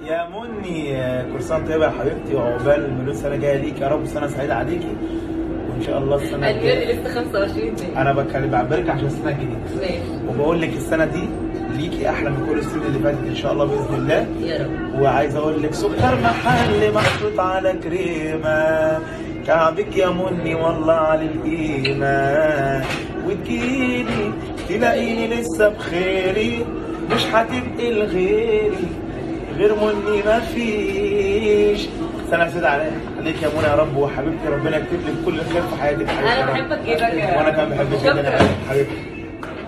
يا مني آه، كل سنه طيبه يا حبيبتي وعقبال مليون سنه جايه ليك يا رب سنه سعيده عليكي وان شاء الله السنه الجيري الجايه لسه 25 دقيقة انا بتكلم بعبرك عشان السنه الجديده ماشي وبقول لك السنه دي ليكي احلى من كل السنين اللي فاتت ان شاء الله باذن الله يا رب وعايز اقول لك سكر محل محطوط على كريمه كعبك يا مني والله على القيمه وتجيلي تلاقيني لسه بخيري مش هتبقي لغيري غير مني مفيش سنة سعيدة عليك عليك يا منى يا رب وحبيبتي ربنا يكتب لك كل خير في حياتك حبيبتي يا أنا رب. بحبك جدا يا- وانا كمان بحبك جدا يا شكراً. حبيبتي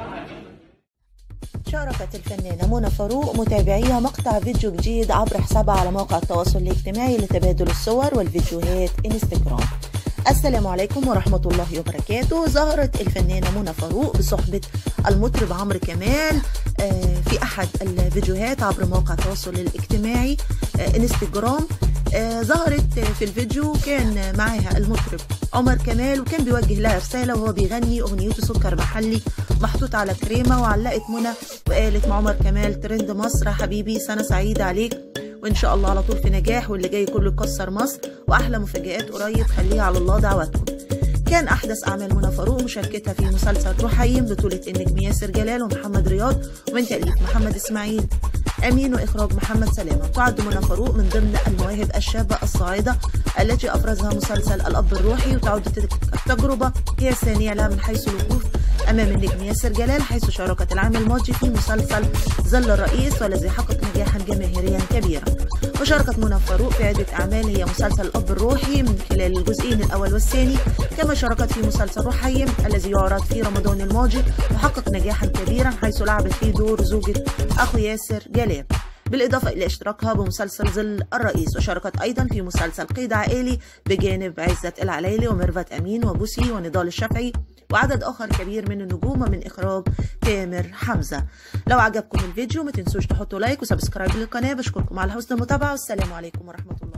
شاركت الفنانة منى فاروق متابعيها مقطع فيديو جديد عبر حسابها على موقع التواصل الاجتماعي لتبادل الصور والفيديوهات انستغرام السلام عليكم ورحمة الله وبركاته ظهرت الفنانة منى فاروق بصحبة المطرب عمرو كمال آه، في أحد الفيديوهات عبر موقع التواصل الاجتماعي آه، انستغرام آه، ظهرت في الفيديو كان معاها المطرب عمر كمال وكان بيوجه لها رسالة وهو بيغني أغنيته سكر محلي محطوط على كريمة وعلقت منى وقالت مع عمر كمال ترند مصر يا حبيبي سنة سعيدة عليك وإن شاء الله على طول في نجاح واللي جاي كله يكسر مصر وأحلى مفاجآت قريب خليها على الله دعواتكم كان أحدث أعمال منى فاروق مشاركتها في مسلسل رحيم بطولة النجم ياسر جلال ومحمد رياض ومن تأليف محمد إسماعيل أمين وإخراج محمد سلامة تعد منى فاروق من ضمن المواهب الشابة الصاعدة التي أفرزها مسلسل الأب الروحي وتعد تلك التجربة هي الثانية لها من حيث الوقوف أمام النجم ياسر جلال حيث شاركت العام الماضي في مسلسل ظل الرئيس والذي حقق نجاحا جماهيريا كبيرا وشاركت منى فاروق في عدة أعمال هي مسلسل الأب الروحي من خلال الجزئين الأول والثاني كما شاركت في مسلسل رحيم الذي يعرض في رمضان الماضي وحقق نجاحا كبيرا حيث لعبت فيه دور زوجة أخو ياسر جلال بالإضافة إلى اشتراكها بمسلسل ظل الرئيس وشاركت أيضا في مسلسل قيد عائلي بجانب عزت العلايلي وميرفت أمين وبوسي ونضال الشافعي وعدد آخر كبير من النجوم ومن إخراج تامر حمزة لو عجبكم الفيديو ما تنسوش تحطوا لايك وسبسكرايب للقناة بشكركم على حسن المتابعة والسلام عليكم ورحمة الله